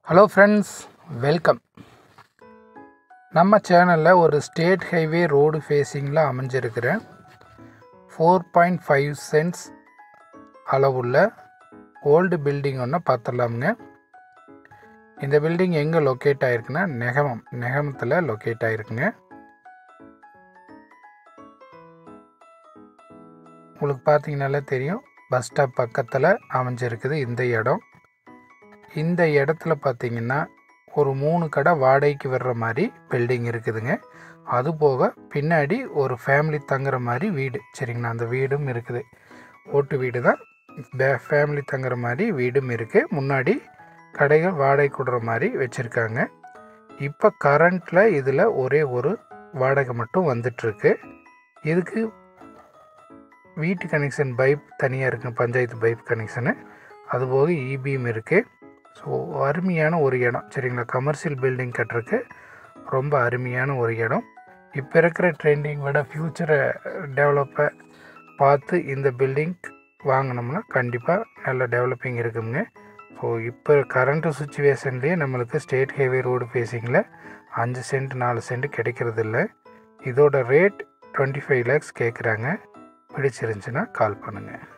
hello friends welcome நம்ம சேனலில் ஒரு ஸ்டேட் ஹைவே ரோடு ஃபேஸிங்கில் அமைஞ்சிருக்கிற ஃபோர் பாயிண்ட் ஃபைவ் சென்ட்ஸ் அளவுள்ள ஓல்டு பில்டிங் ஒன்று பார்த்துடலாமுங்க இந்த பில்டிங் எங்கே லொக்கேட் ஆகிருக்குன்னா நெகமம் நெகமத்தில் லொக்கேட் ஆகிருக்குங்க உங்களுக்கு பார்த்தீங்கனாலே தெரியும் பஸ் ஸ்டாப் பக்கத்தில் அமைஞ்சிருக்குது இந்த இடம் இந்த இடத்துல பார்த்தீங்கன்னா ஒரு மூணு கடை வாடகைக்கு வர்ற மாதிரி பில்டிங் இருக்குதுங்க அது போக பின்னாடி ஒரு ஃபேமிலி தங்குற மாதிரி வீடு சரிங்களா அந்த வீடும் இருக்குது ஓட்டு வீடு தான் ஃபேமிலி தங்குற மாதிரி வீடும் இருக்குது முன்னாடி கடைகள் வாடகை கொடுற மாதிரி வச்சுருக்காங்க இப்போ கரண்ட்டில் இதில் ஒரே ஒரு வாடகை மட்டும் வந்துட்டுருக்கு இதுக்கு வீட்டு கனெக்ஷன் பைப் தனியாக இருக்குது பஞ்சாயத்து பைப் கனெக்ஷனு அதுபோக இபியும் இருக்குது ஸோ அருமையான ஒரு இடம் சரிங்களா கமர்ஷியல் பில்டிங் கட்டுறதுக்கு ரொம்ப அருமையான ஒரு இடம் இப்போ இருக்கிற ட்ரெண்டிங் விட ஃப்யூச்சரை டெவலப்பை பார்த்து இந்த பில்டிங் வாங்கினோம்னா கண்டிப்பாக நல்ல டெவலப்பிங் இருக்குங்க ஸோ இப்போ கரண்ட்டு சுச்சுவேஷன்லேயே நம்மளுக்கு ஸ்டேட் ஹைவே ரோடு ஃபேஸிங்கில் அஞ்சு சென்ட் நாலு சென்ட் கிடைக்கிறது இல்லை இதோட ரேட் டுவெண்ட்டி ஃபைவ் லேக்ஸ் கேட்குறாங்க பிடிச்சிருந்துச்சின்னா கால் பண்ணுங்கள்